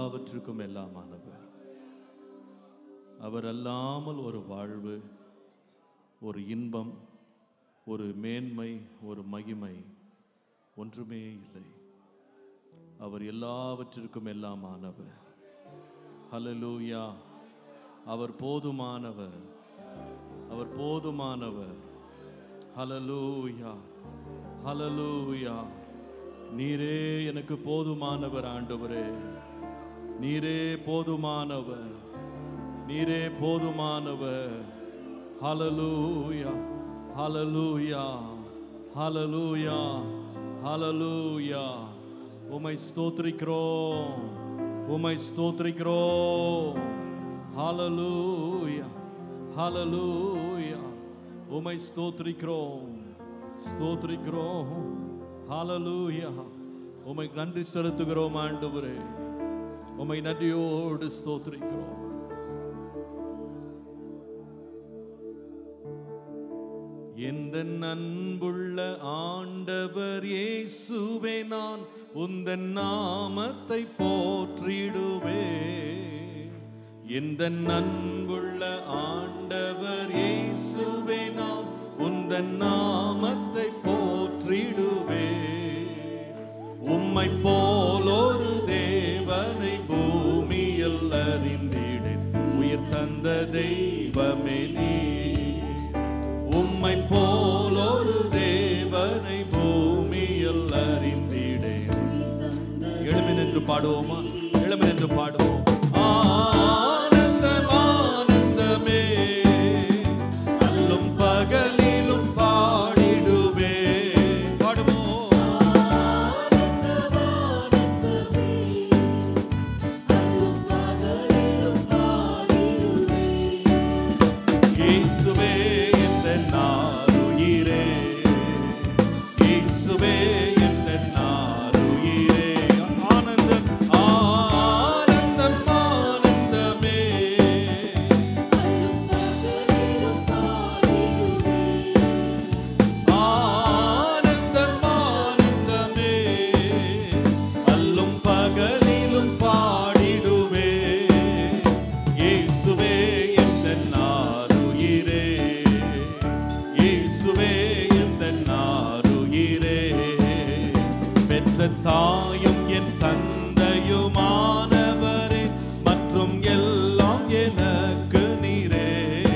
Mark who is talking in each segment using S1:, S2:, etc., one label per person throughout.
S1: எல்லாவற்றுக்கும் எல்லாமானவர் அவர் அல்லாமல் ஒரு வாழ்வு ஒரு இன்பம் ஒரு மேன்மை ஒரு மகிமை ஒன்றுமே இல்லை அவர் எல்லாவற்றிற்கும் எல்லாமானவர் ஹalleluya அவர் போதுமானவர் அவர் போதுமானவர் ஹalleluya ஹalleluya நீரே எனக்கு போதுமானவர் ஆண்டவரே நீரே போதுமானவர் நீரே போதுமானவர் ஹalleluya ஹalleluya ஹalleluya ஹalleluya உம்மை ஸ்தோத்திரிக்கிறோம் உம்மை ஸ்தோத்திரிக்கிறோம் ஹalleluya ஹalleluya உம்மை ஸ்தோத்திரிக்கிறோம் ஸ்தோத்திரிக்கிறோம் ஹalleluya உம்மை நன்றி செலுத்துகிறோம் ஆண்டவரே உம்மை நன்றியோடு ஸ்தோத்திரிக்கிறோம் எந்த அன்புள்ள ஆண்டவர் இயேசுவே நான் உந்தன் நாமத்தை போற்றிடுவே எந்த அன்புள்ள ஆண்டவர் இயேசுவே நான் உந்தன் நாமத்தை போற்றிடுவே உம்மை போலொரு தேவனை பூமியில் அறிந்திடேன் உயிர் தந்த தெய்வமே நீ உம்மை போலொரு தேவனை பூமியில் அறிந்திடேன் எழுமி நின்று பாடுவோமா எழுமி நின்று பாடுவோம் ஆனந்தம் ஆனந்தமே அல்லும் பகலிலும் பாடிடுவே பாடுவோம் இயேசுவே என்ற நாருயிரே இயேசுவே என்ற நாருயிரே ஆனந்தம் ஆனந்தம் ஆனந்தமே ஆனந்தம் ஆனந்தமே அல்லும் பகலிலும் பாடிடுவே இயேசுவே என்ற நாருயிரே இயேசுவே என்ற நாருயிரே பெற்ற தாயும் என் தந்தையுமானவரே மற்றும் எல்லாம் எனக்கு நீரே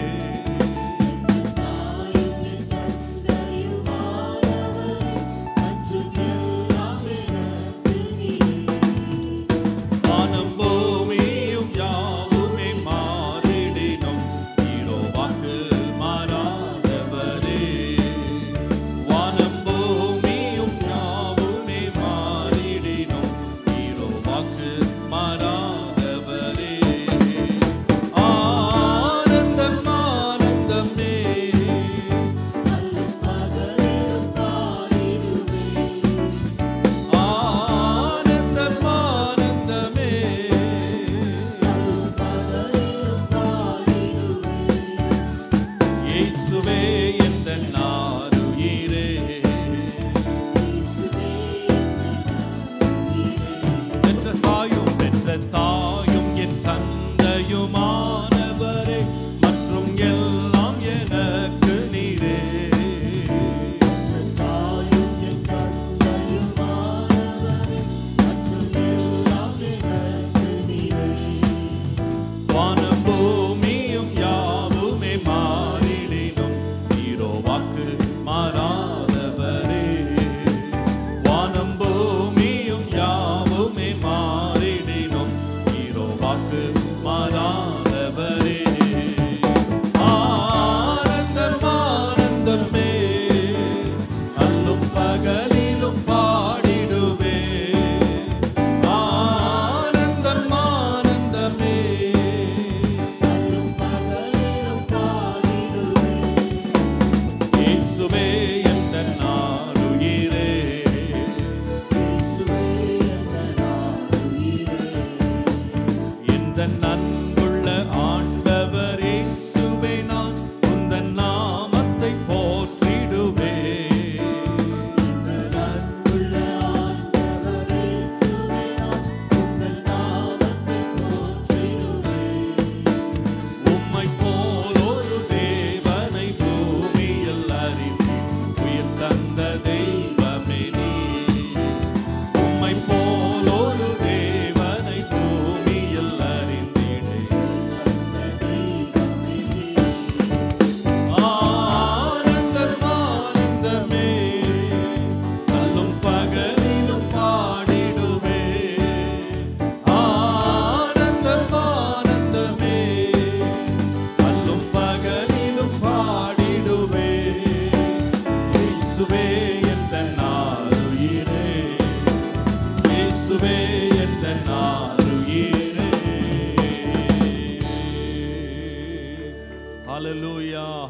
S1: வானம் பூமியும் யாவுமே மாறிடினும் நீரோ வாக்கு மாறாதவரே வானம் பூமியும் யாவுமே மாறிடினும்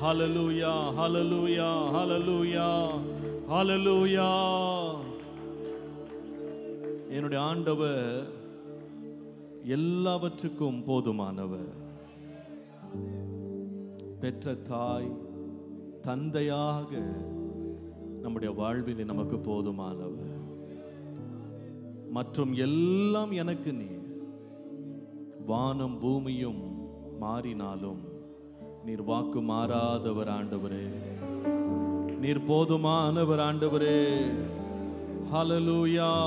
S1: ஹalleluya ஹalleluya ஹalleluya ஹalleluya என்னுடைய ஆண்டவர் எல்லாவற்றுக்கும் போதுமானவர் பெற்ற தாய் தந்தையாக நம்முடைய வாழ்விலே நமக்கு போதுமானவர் மற்றும் எல்லாம் எனக்கு நீ வானம் பூமியும் மாறினாலும் நீர் வாக்கு மாறாதவர் ஆண்டவரே நீர் போதுமானவர் ஆண்டவரே ஹalleluya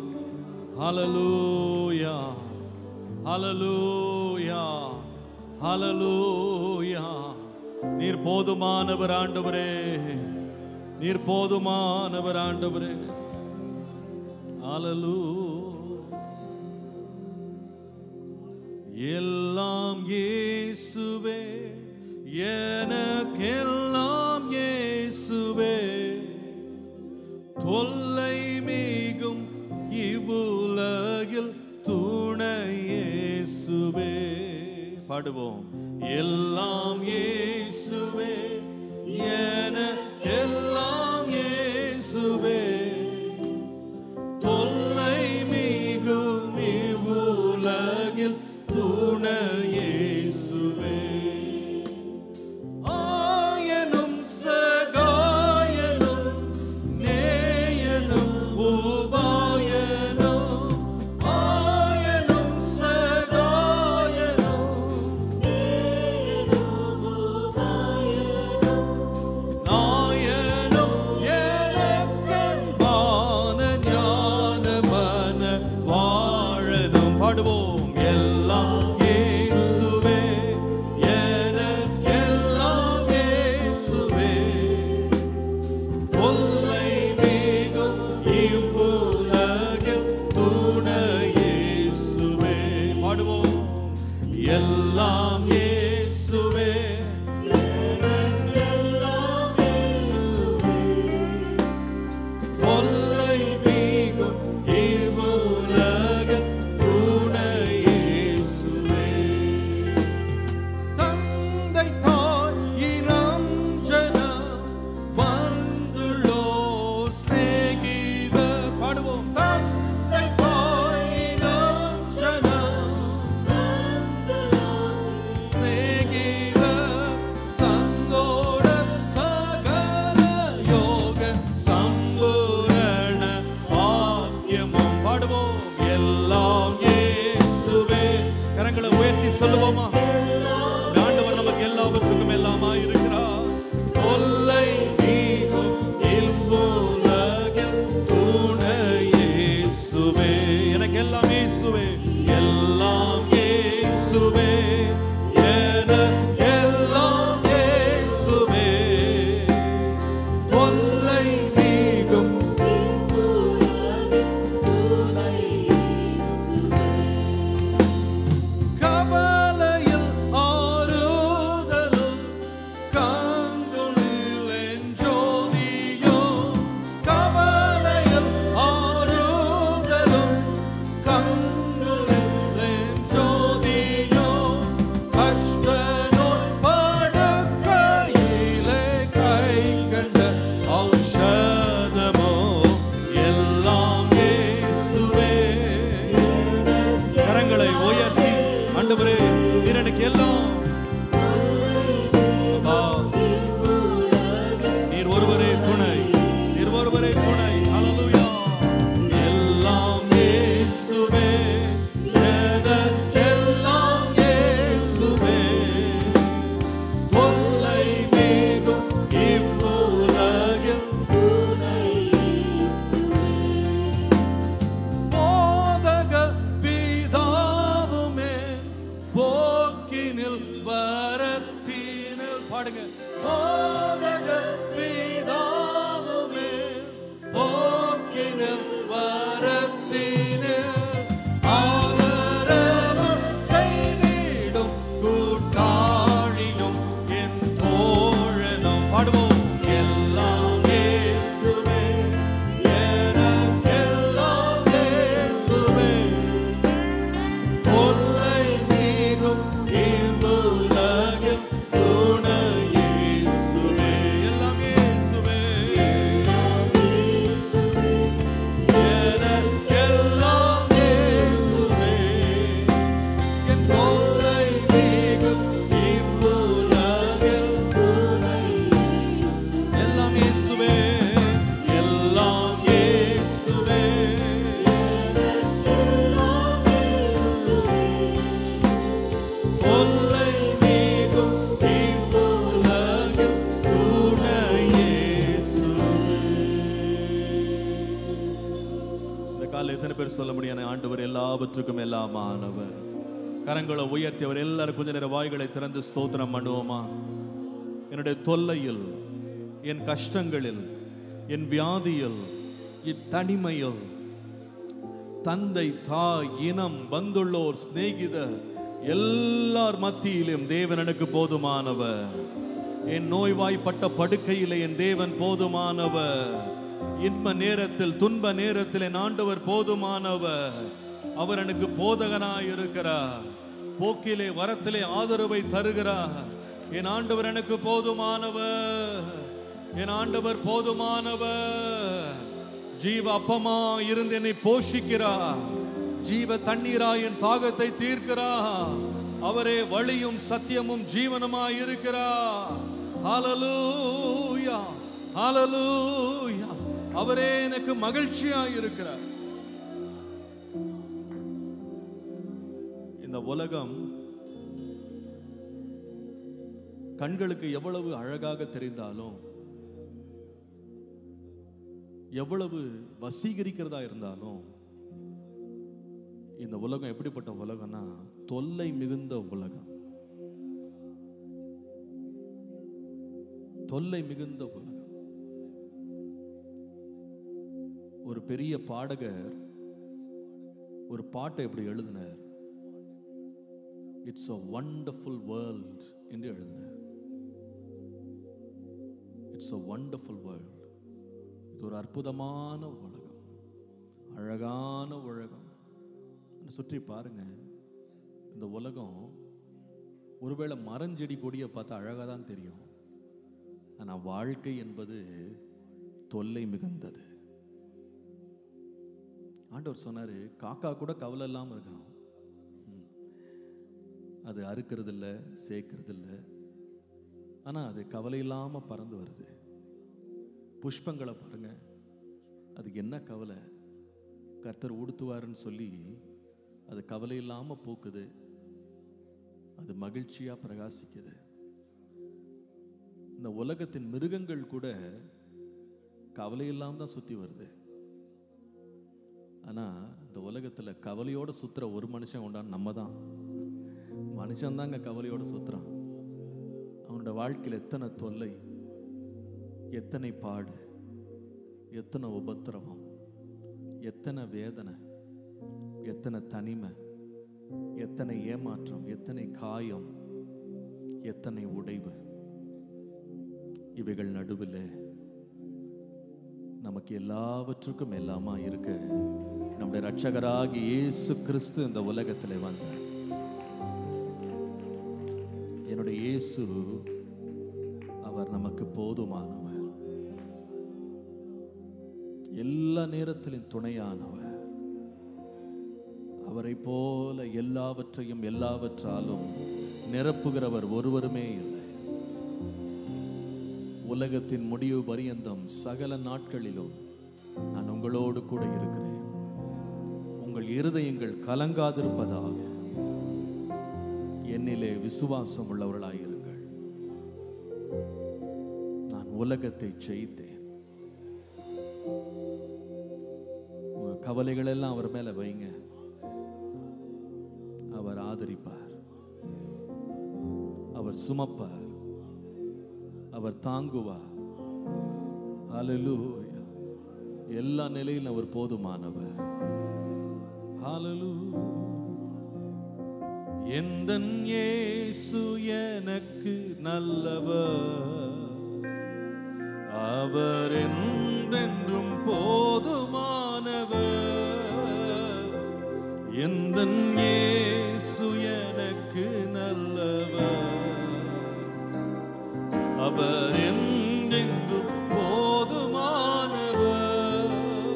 S1: ஹalleluya ஹalleluya ஹalleluya நீர் போதுமானவர் ஆண்டவரே நீர் போதுமானவர் ஆண்டவரே ஹalleluya எல்லாம் இயேசுவே எனக்கெல்லாம் இயேசுவே தொல்லை மிகும் இவ்வுலகில் துணை இயேசுவே பாடுவோம் எல்லாம் இயேசுவே எனக்கெல்லாம் இயேசுவே தொல்லை மிகும் இவ்வுலகில் துணை இயேசுவே ஆயனும் சகாயனும் நேயனும் உபாயனும் ஆயனும் சகாயனும் நாயனும் எனக்கன்பான ஞானமன வாழனும் பாடுவோம் எல்லாம் இயேசுவே எனக்கெல்லாம் இயேசுவே தொல்லை மிகும் இவ்வுலகில் துணை இயேசுவே பாடுவோம் எல்லாம் இயேசுவே தொல்லை மிகும் இவ்வுலகில் துணை இயேசுவே தந்தை தாய் இனம் ஜனம் வந்துள்ளோர் சிநேகித பாடுவோம் தந்தை தாய் இனம் ஜனம் சிநேகித சங்கோட சகல யோக சம்பூரண பாக்கியமும் பாடுவோம் எல்லாம் இயேசுவே கரங்களை உயர்த்தி சொல்லுவோமா ஆண்டவர் நமக்கு எல்லாவற்றுக்கும் எல்லாமா இருக்கிறார் தொல்லை நீக்கும் இல்புலகில் துணை இயேசுவே எனக்கு எல்லாம் இயேசுவே எல்லாம் இயேசுவே எனக்கு எல்லாம் இயேசுவே தொல்லை நீக்கும் கவலையில் காலை எத்தனை பேர் சொல்ல முடியும் ஆண்டவர் எல்லாவற்றுக்கும் எல்லாமானவர் கரங்களை உயர்த்தி அவர் எல்லாரும் கொஞ்ச நேரம் வாய்களை திறந்து ஸ்தோத்திரம் பண்ணுவோமா என்னுடைய தொல்லையில் என் கஷ்டங்களில் என் வியாதியில் என் தனிமையில் தந்தை தாய் இனம் வந்துள்ளோர் சிநேகிதர் எல்லார் மத்தியிலும் தேவன் எனக்கு போதுமானவர் என் நோய்வாய்ப்பட்ட படுக்கையிலே என் தேவன் போதுமானவர் இன்ப நேரத்தில் துன்ப நேரத்தில் என் ஆண்டவர் போதுமானவர் அவர் எனக்கு போதகனாய் இருக்கிறார் போக்கிலே வரத்திலே ஆதரவை தருகிறார் என் ஆண்டவர் எனக்கு போதுமானவர் என் ஆண்டவர் போதுமானவர் ஜீவ அப்பமா இருந்து என்னை போஷிக்கிறா ஜீவ தண்ணீரா என் தாகத்தை தீர்க்கிறா அவரே வழியும் சத்தியமும் ஜீவனமாய் இருக்கிறா ஹalleluya ஹalleluya அவரே எனக்கு மகிழ்ச்சியாய் இருக்கிறார் இந்த உலகம் கண்களுக்கு எவ்வளவு அழகாக தெரிந்தாலும் எவ்வளவு வசீகரிக்கிறதா இருந்தாலும் இந்த உலகம் எப்படிப்பட்ட உலகம்னா தொல்லை மிகுந்த உலகம் தொல்லை மிகுந்த உலகம் ஒரு பெரிய பாடகர் ஒரு பாட்டை எப்படி எழுதினார் இட்ஸ் அ வண்டர்ஃபுல் வேர்ல்ட் என்று எழுதினார் இட்ஸ் அ வண்டர்ஃபுல் வேர்ல்ட் இது ஒரு அற்புதமான உலகம் அழகான உலகம் சுற்றி பாருங்க இந்த உலகம் ஒருவேளை மரஞ்செடி கொடியை பார்த்தா அழகாக தான் தெரியும் ஆனால் வாழ்க்கை என்பது தொல்லை மிகுந்தது ஆண்டவர் சொன்னாரு காக்கா கூட கவலை இல்லாமல் இருக்கான் ம். அது அறுக்கிறது இல்லை சேர்க்கறது இல்லை ஆனால் அது கவலை இல்லாமல் பறந்து வருது புஷ்பங்களை பாருங்க அதுக்கு என்ன கவலை கர்த்தர் உடுத்துவாருன்னு சொல்லி அது கவலை இல்லாமல் பூக்குது அது மகிழ்ச்சியா பிரகாசிக்குது இந்த உலகத்தின் மிருகங்கள் கூட கவலை இல்லாம தான் சுத்தி வருது ஆனா இந்த உலகத்துல கவலையோட சுத்துற ஒரு மனுஷன் உண்டான் நம்ம தான் மனுஷன் தாங்க கவலையோட சுத்துறான் அவனோட வாழ்க்கையில் எத்தனை தொல்லை எத்தனை பாடு எத்தனை உபத்திரவம் எத்தனை வேதனை எத்தனை தனிமை எத்தனை ஏமாற்றம் எத்தனை காயம் எத்தனை உடைவு இவைகள் நடுவில் நமக்கு எல்லாவற்றுக்கும் எல்லாமா இருக்க நம்முடைய ரட்சகராகி இயேசு கிறிஸ்து இந்த உலகத்தில் வந்தார் என்னுடைய இயேசு அவர் நமக்கு போதுமானவர் எல்லா நேரத்திலும் துணையானவர் அவரை போல எல்லாவற்றையும் எல்லாவற்றாலும் நிரப்புகிறவர் ஒருவருமே இல்லை உலகத்தின் முடிவு பரியந்தம் சகல நாட்களிலும் நான் உங்களோடு கூட இருக்கிறேன் உங்கள் இருதயங்கள் கலங்காதிருப்பதாக என்னிலே விசுவாசம் உள்ளவர்களாயிருங்கள் நான் உலகத்தை ஜெயித்தேன் உங்க கவலைகள் எல்லாம் அவர் மேல வைங்க அவர் ஆதரிப்பார் அவர் சுமப்பார் அவர் தாங்குவார் ஹalleluya எல்லா நிலையிலும் அவர் போதுமானவர் ஹalleluya எந்தன் இயேசு எனக்கு நல்லவர் அவர் என்றென்றும் போதுமானவர் எந்தன் இயேசு எனக்கு நல்லவர் அவர் என்றென்றும் போதுமானவர்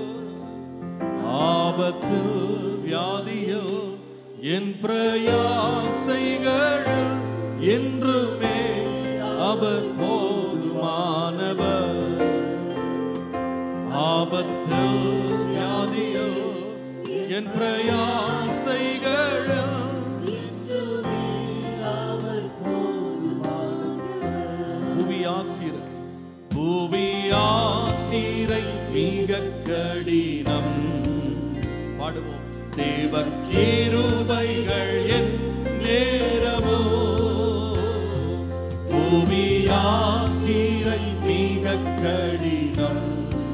S1: ஆபத்தில் வியாதியில் என் பிரயாசைகள் என்றுமே அவர் போதுமானவர் ஆபத்தில் வியாதியில் என் பிரயாசைகள் புவியாத்திரை புவியாத்திரை மிக கடினம் பாடுவோம் தேவ கிருபைகள் என் நேரமோ பூமியாத்திரை மிக கடினம்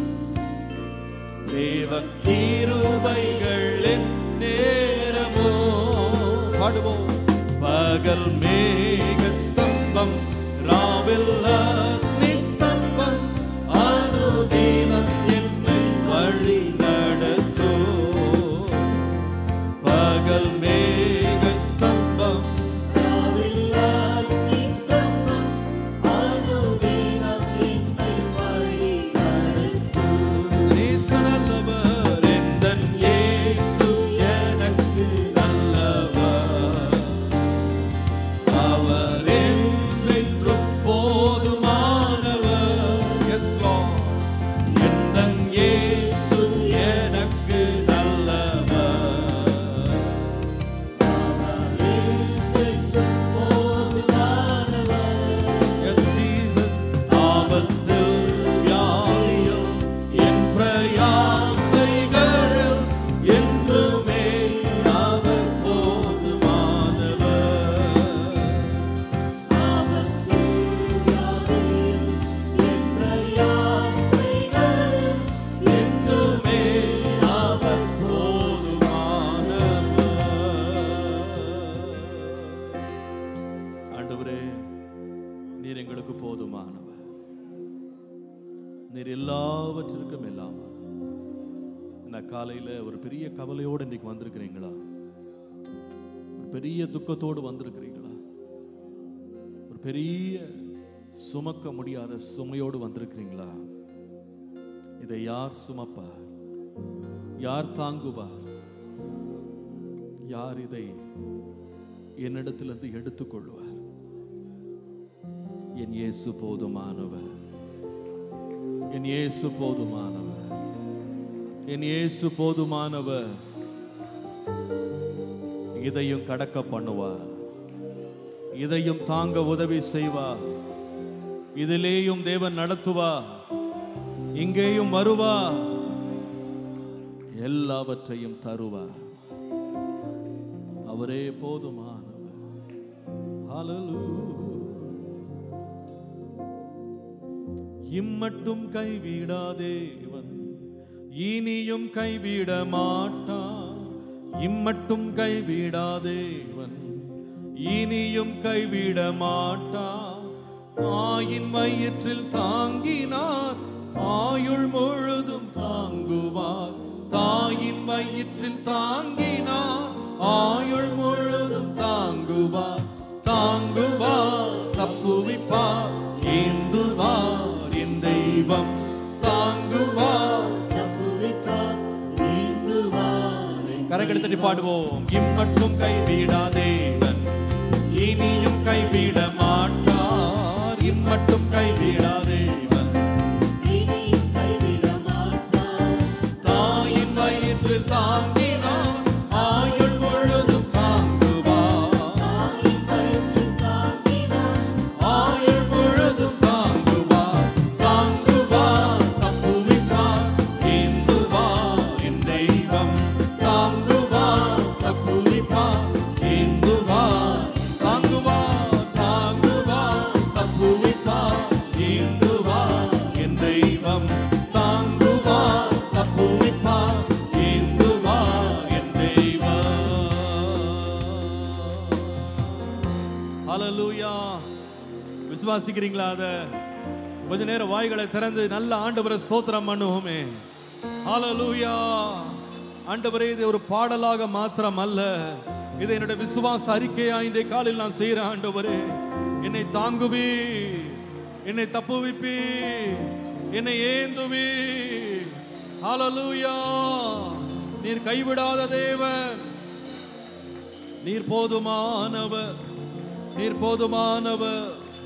S1: தேவ கிருபைகள் என் நேரமோ பாடுவோம் பகல் மேக ஸ்தம்பம் ராவில் அக்னி ஸ்தம்பம் அனுதினம் என்னை வழி நடத்தும் பகல் மேக ஸ்தம்பம்
S2: ராவில் அக்னி ஸ்தம்பம் அனுதினம் என்னை வழி நடத்தும்.
S1: இயேசு நல்லவர் எந்தன் இயேசு எனக்கு நல்லவர் அவர் என்றென்றும் போதுமானவர் Yes, Lord. எந்தன் இயேசு எனக்கு நல்லவர்
S2: என்றென்றும் போதுமானவர்.
S1: Yes, Jesus. ஆபத்தில், வியாதியில், என் பிரயாசைகளில் என்றுமே அவர் போதுமானவர்.
S2: ஆபத்தில், வியாதியில், என் பிரயாசைகளில்
S1: என்றுமே அவர் போதுமானவர். ஆண்டவரே நீர் எங்களுக்கு போதுமானவர் நீர் எல்லாவற்றிற்கும் இல்லாமல் இந்த காலையில ஒரு பெரிய கவலையோடு இன்னைக்கு வந்திருக்கிறீங்களா ஒரு பெரிய துக்கத்தோடு வந்திருக்கிறீங்களா ஒரு பெரிய சுமக்க முடியாத சுமையோடு வந்திருக்கிறீங்களா இதை யார் சுமப்பார் யார் தாங்குவார் யார் இதை என்னிடத்திலிருந்து எடுத்துக்கொள்வார் என் இயேசு போதுமானவர் என் இயேசு போதுமானவர் என் இயேசு போதுமானவர் இதையும் கடக்க பண்ணுவார் இதையும் தாங்க உதவி செய்வார் இதிலேயும் தேவன் நடத்துவார் இங்கேயும் வருவார் எல்லாவற்றையும் தருவார் அவரே போதுமானவர் Hallelujah. இம்மட்டும் கைவிடாதேவன் இனியும் கைவிட மாட்டான் இம்மட்டும் கைவிடாதேவன் இனியும் கைவிட மாட்டான் தாயின் வயிற்றில் தாங்கினார் ஆயுள் முழுதும் தாங்குவார் தாயின் வயிற்றில் தாங்கினார் ஆயுள் முழுதும் தாங்குவார் தாங்குவார் தப்புவிப்பார் ஏந்துவார் என் தெய்வம் தாங்குவார்
S2: தப்புவிப்பார், நீந்துவார் என்
S1: கரங்களை தட்டி பாடுவோம் இம்மட்டும் கைவிடா தேவன் இனியும் கைவிட மாட்டார் இம்மட்டும் கைவிடா தேவன்
S2: இனியும் கைவிட மாட்டார்.
S1: தாயின் வயிற்றில் தாங்கினார் ஆயுள் முழுதும் தாங்குவார்
S2: தாயின் வயிற்றில் தாங்கினார்,
S1: ஆயுள் முழுதும் தாங்குவார் தாங்குவார் தப்புவிப்பார் ஏந்துவார் என் தெய்வம் தாங்குவார் தப்புவிப்பார் ஏந்துவார் தாங்குவார் தாங்குவார் தப்புவிப்பார் ஏந்துவார் என் தெய்வம் தாங்குவார் தப்புவிப்பார் ஏந்துவார் என் தெய்வம் ஹalleluya விசுவாசிக்கிறீங்களா அத கொஞ்ச நேரம் வாய்களை திறந்து நல்ல ஆண்டவரை ஸ்தோத்திரம் பண்ணுவோமே ஹalleluya ஆண்டவரே இது ஒரு பாடலாக மாத்திரம் அல்ல இது என்னோட விசுவாச அறிக்கையா இந்த காலில் நான் செய்யறேன் ஆண்டவரே என்னை தாங்குவி என்னை தப்புவிப்பி என்னை ஏந்துவி ஹalleluya நீர் கைவிடாத தேவன் நீர் போதுமானவர் நீர் போதுமானவர்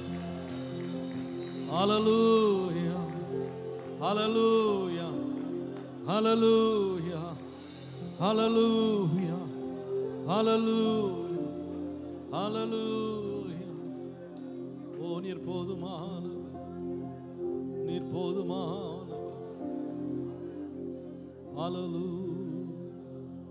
S1: ஹalleluya ஹalleluya ஹalleluya ஹalleluya ஹalleluya ஹalleluya ஓ நீர் போதுமானவர் நீர் போதுமானவர் ஹalleluya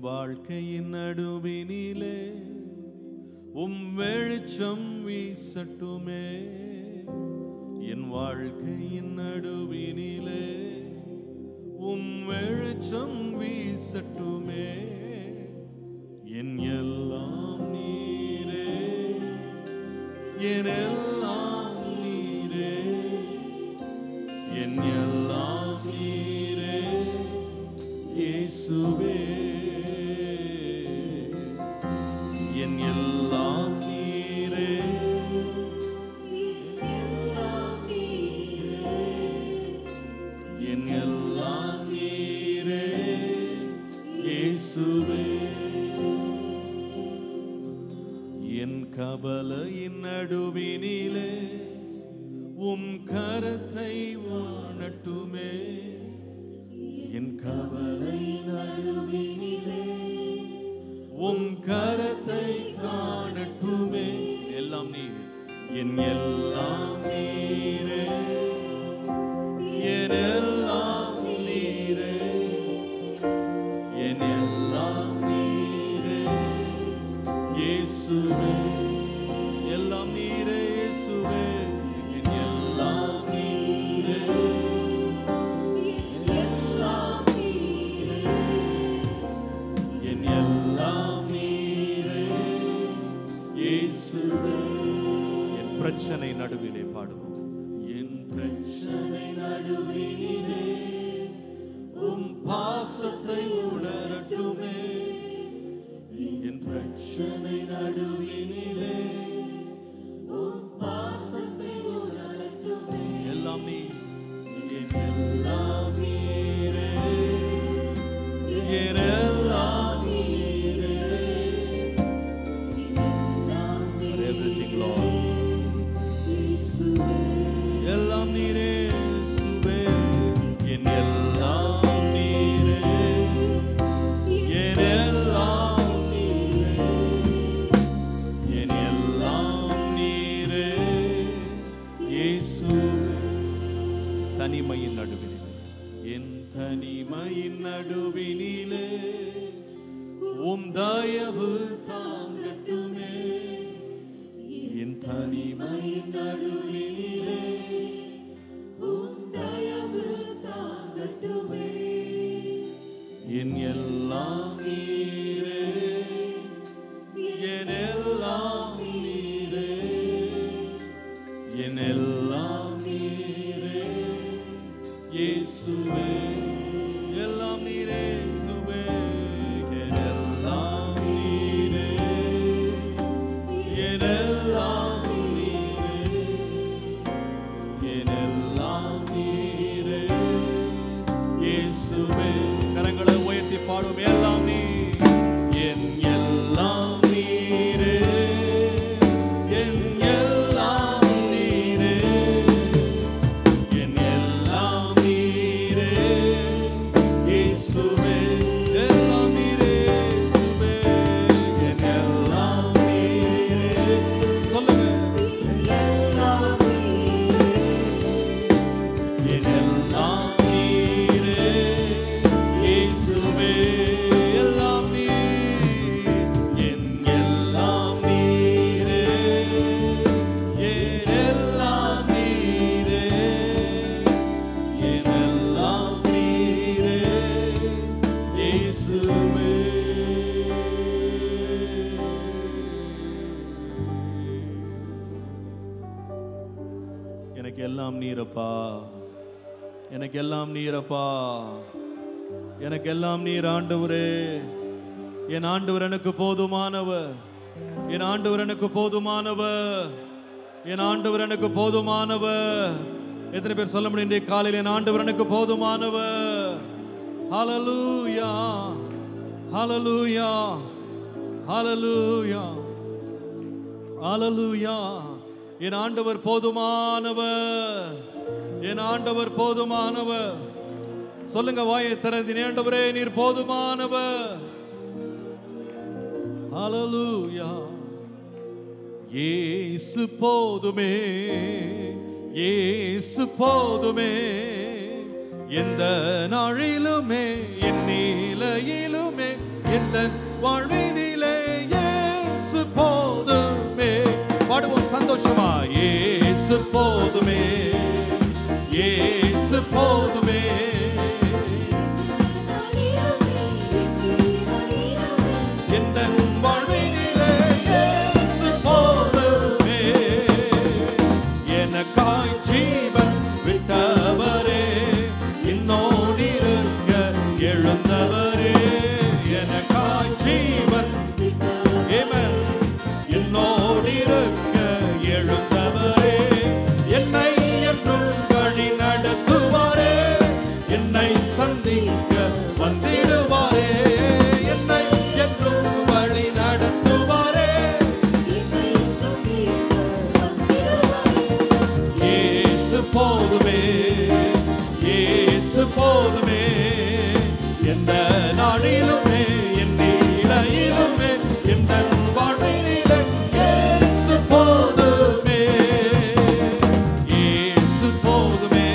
S1: வாழ்க்கையின் நடுவினிலே உம் வெளிச்சம் வீசட்டுமே என் வாழ்க்கையின் நடுவினிலே உம் வெளிச்சம் வீசட்டுமே என் எல்லாம் நீரே என் எல்லாம் நீரே என் எல்லாம் நீரே இயேசுவே என் எல்லாம் நீரே என் எல்லாம் நீரே இயேசுவே என் கவலையின் நடுவினிலே உம் கரத்தை உணட்டுமே என் கவலை நடுவினிலே உம் கரத்தை காணட்டுமே எல்லாம் நீ என் எல்லாம் நீரே என் எல்லாம் நீரே என் எல்லாம் நீரே இயேசுவே எல்லாம் நீரே இயேசுவே என் எல்லாம் நீரே என் எல்லாம் நீரே இயேசுவே என் பிரச்சனை நடுவிலே பாடுவோம் என் பிரச்சனை நடுவிலே உம் பாசத்தை உணரட்டுமே என் பிரச்சனை நடுவினிலே உம் பாசத்தை உணரட்டுமே எல்லாம் நீ என் எல்லாம் நீரே என் எல்லாம் நீரே everything Lord எல்லாம் நீரே இயேசுவே என் எல்லாம் நீரே என் எல்லாம் நீரே என் எல்லாம் நீரே இயேசுவே தனிமையின் நடுவிலே என் தனிமையின் நடுவினிலே உம் தயவு தாங்கட்டுமே என் தனிமையின் நடுவினிலே உம் தயவு தாங்கட்டுமே என் எல்லாம் நீரே என் எல்லாம் நீரே என் எல்லாம் நீரே இயேசுவே எல்லாம் நீரே இயேசுவே என் எல்லாம் நீரே என் எல்லாம் நீரே என் எல்லாம் நீரே இயேசுவே கரங்களை உயர்த்தி பாடும் எல்லாம் நீ என் எல்லாம் நீரே என் எல்லாம் நீரே என் எல்லாம் நீரே இயேசுவே எல்லாம் நீரே இயேசுவே என் எல்லாம் நீரே சொல்லுங்க என் எல்லாம் நீரே இயேசுவே எல்லாம் நீர் என் எல்லாம் நீரே என் எல்லாம் நீரே என் எல்லாம் நீரே இயேசுவே எனக்கு எல்லாம் நீரப்பா எனக்கு எல்லாம் நீரப்பா எனக்கு எல்லாம் நீர் ஆண்டவரே என் ஆண்டவர் எனக்கு போதுமானவர் என் ஆண்டவர் எனக்கு போதுமானவர் என் ஆண்டவர் எனக்கு போதுமானவர் எத்தனை பேர் சொல்ல முடியும் இன்றைய காலையில் என் ஆண்டவர் எனக்கு போதுமானவர் ஹalleluya ஹalleluya ஹalleluya ஹalleluya என் ஆண்டவர் போதுமானவர் என் ஆண்டவர் போதுமானவர் சொல்லுங்க வாயை திறந்து ஆண்டவரே நீர் போதுமானவர் ஹalleluya இயேசு போதுமே இயேசு போதுமே எந்த நாளிலுமே என் நிலையிலுமே எந்த வாழ்வினிலே இயேசு போதுமே பாடுவோம் சந்தோஷமா இயேசு போதுமே இயேசு போதுமே எந்த வாழ்வினிலே இயேசு போதுமே எனக்காய் ஜீவன் விட்டவரே என்னோடிருக்க எழுந்தவரே எனக்காய் ஜீவன் Amen. என்னோடிருக்க எழுந்தவரே என்னை என்றும் வழி நடத்துவாரே என்னை சந்திக்க வந்திடுவாரே என்னை என்றும் வழி நடத்துவாரே இயேசு போதுமே இயேசு போதுமே எந்த நாளிலுமே என் நிலையிலுமே எந்த வாழ்வினிலே இயேசு போதுமே இயேசு போதுமே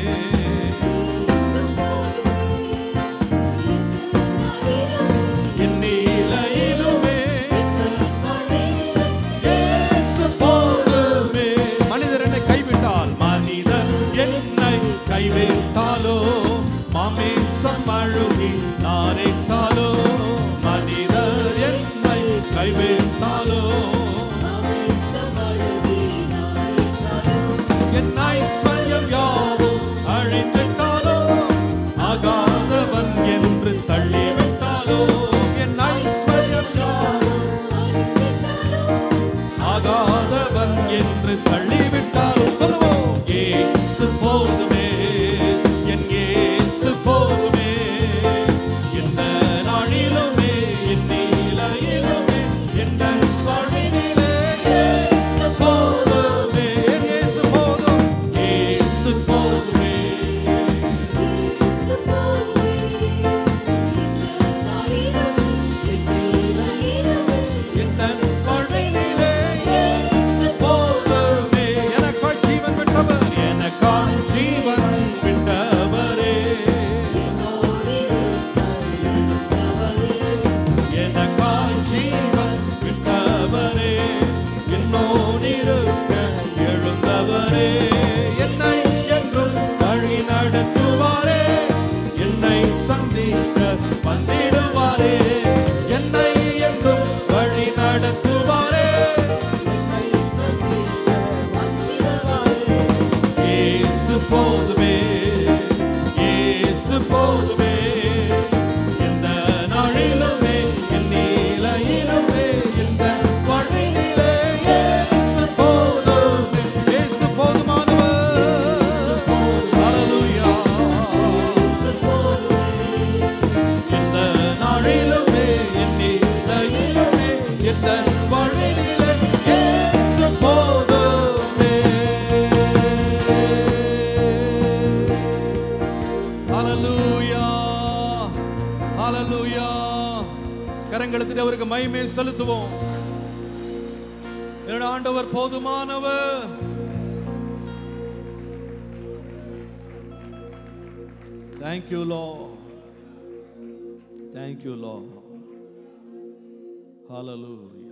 S1: என் நிலையிலுமே இயேசு போதுமே மனிதர் என்னை கைவிட்டால் மனிதன் என்னை கைவிட்டாலோ மாமேசம் அழுகி நாரைத்தாலோ மனிதர் என்னை கைவிட்டாலோ என் ஐஸ்வர்யம் யாவும் அழிந்துட்டாலோ ஆகாதவன் என்று தள்ளிவிட்டாலோ என் ஐஸ்வர்யம் யாவும் ஆகாதவன் என்று தள்ளிவிட்டாலும் சொல்லுவோம் ஏசு போதுமே என் ஏசு போதுமே எந்த நாளிலுமே என் நிலையிலுமே எந்த வாழ்வினிலே ஏசு போதுமே என் ஏசு போதும் ஏசு போதுமே எந்த வாழ்வினிலே இயேசு போதுமே. எனக்காய் ஜீவன் விட்டவர், எனக்காய் ஜீவன் விட்டவரே. எனக்காய் ஜீவன் விட்டவரே. என்னோடிருக்க எழுந்தவரே. என்னை என்றும் வழி நடத்துவாரே. என்னை சந்திக்க வந்திடுவாரே என்னை என்றும் வழி நடத்துவாரே இயேசு போதுமே இயேசு போதுமே எந்த நாளிலுமே என் நிலையிலுமே எந்த வாழ்வினிலே இயேசு போதுமே இயேசு போதுமானவர் ஹalleluya எந்த நாளிலுமே என் நிலையிலுமே எந்த வாழ்வினிலே இயேசு போதுமே ஹalleluya ஹalleluya கரங்களத்தில் அவருக்கு மகிமை செலுத்துவோம் என்னோட ஆண்டவர் போதுமானவர் Thank you, Lord. Thank you, Lord. Hallelujah.